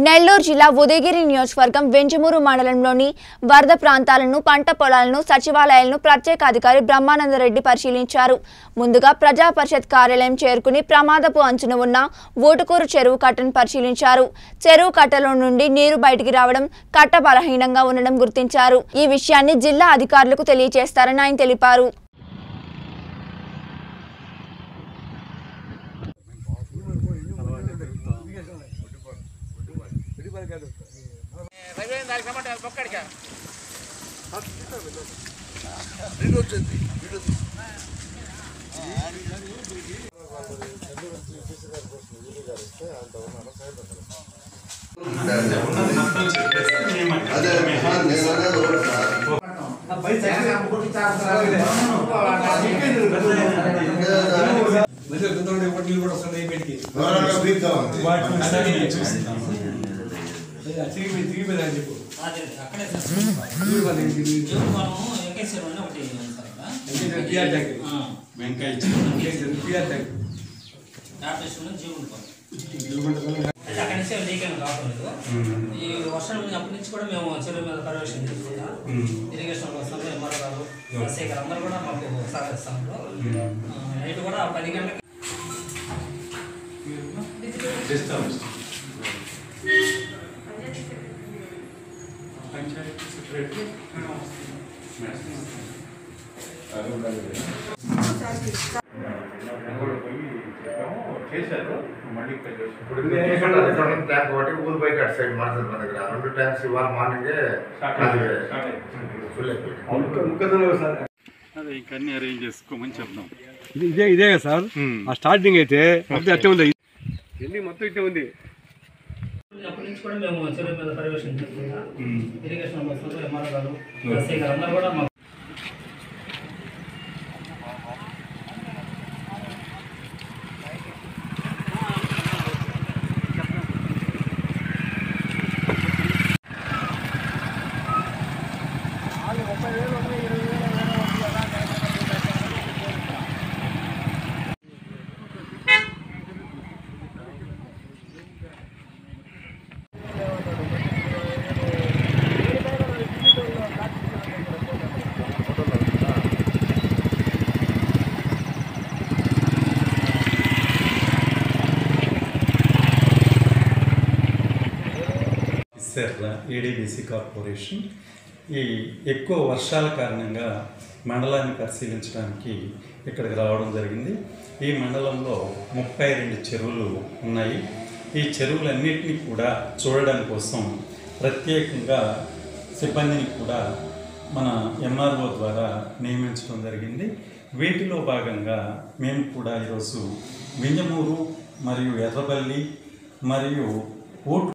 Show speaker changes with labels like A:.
A: నెల్లూరు జిల్లా ఉదయగిరి నియోజకవర్గం వెంజమూరు మండలంలోని వరద ప్రాంతాలను పంట పొలాలను సచివాలయాలను ప్రత్యేక అధికారి బ్రహ్మానందరెడ్డి పరిశీలించారు ముందుగా ప్రజా పరిషత్ కార్యాలయం చేరుకుని ప్రమాదపు అంచున ఉన్న ఊటుకూరు చెరువు కట్టను పరిశీలించారు చెరువు కట్టలో నుండి నీరు బయటికి రావడం కట్ట బలహీనంగా ఉండడం గుర్తించారు ఈ విషయాన్ని జిల్లా అధికారులకు తెలియజేస్తారని ఆయన తెలిపారు
B: దూరంగా బీక్గా ఉంది.
C: చిరిగిపోయిందని చెప్పు పిఆర్ ట్యాంక్ పిఆర్ ట్యాంక్
D: అక్కడి నుంచి లీక్ ఏమి కావట్లేదు ఈ వర్షం అప్పటి నుంచి కూడా మేము చెరువు మీద పర్యవేక్షణ చేసుకుంటాం ఇరిగేషన్ వస్తాము ఎంఆర్ఓ గారు ఎస్ఐ గారు అందరూ కూడా మాకు సహకరిస్తాము ఆ, నైట్ కూడా పది గంటలకి
B: ఇప్పుడు ఇది చూసుకుంటే అది రెండు ట్యాంక్ ఒకటి ఊరు బయట అటు సైడ్ మారుతుంది మన దగ్గర రెండు ట్యాంక్స్ ఇవాళ మార్నింగే అది ఫుల్ అయిపోయింది
E: అదే ఇంకా అన్ని అరేంజ్ చేసుకోమని చెప్దాం
C: ఇది ఇదే ఇదే కదా సార్ ఆ స్టార్టింగ్ అయితే మొత్తం అట్టే ఉంది ఎన్ని మొత్తం ఇట్టే ఉంది
D: అప్పటి నుంచి కూడా మేము చెరువు మీద పర్యవేక్షణ చేసుకుంటాం ఇరిగేషన్ వస్తాము ఎంఆర్ఓ గారు ఎస్ఐ గారు అందరూ కూడా మాకు
E: ఇస్సర్ల ఏడీబీసీ కార్పొరేషన్ ఈ ఎక్కువ వర్షాల కారణంగా మండలాన్ని పరిశీలించడానికి ఇక్కడికి రావడం జరిగింది ఈ మండలంలో ముప్పై రెండు చెరువులు ఉన్నాయి ఈ చెరువులన్నింటినీ కూడా చూడడం కోసం ప్రత్యేకంగా సిబ్బందిని కూడా మన ఎంఆర్ఓ ద్వారా నియమించడం జరిగింది వీటిలో భాగంగా మేము కూడా ఈరోజు వింజమూరు మరియు ఎర్రబల్లి మరియు ఊటు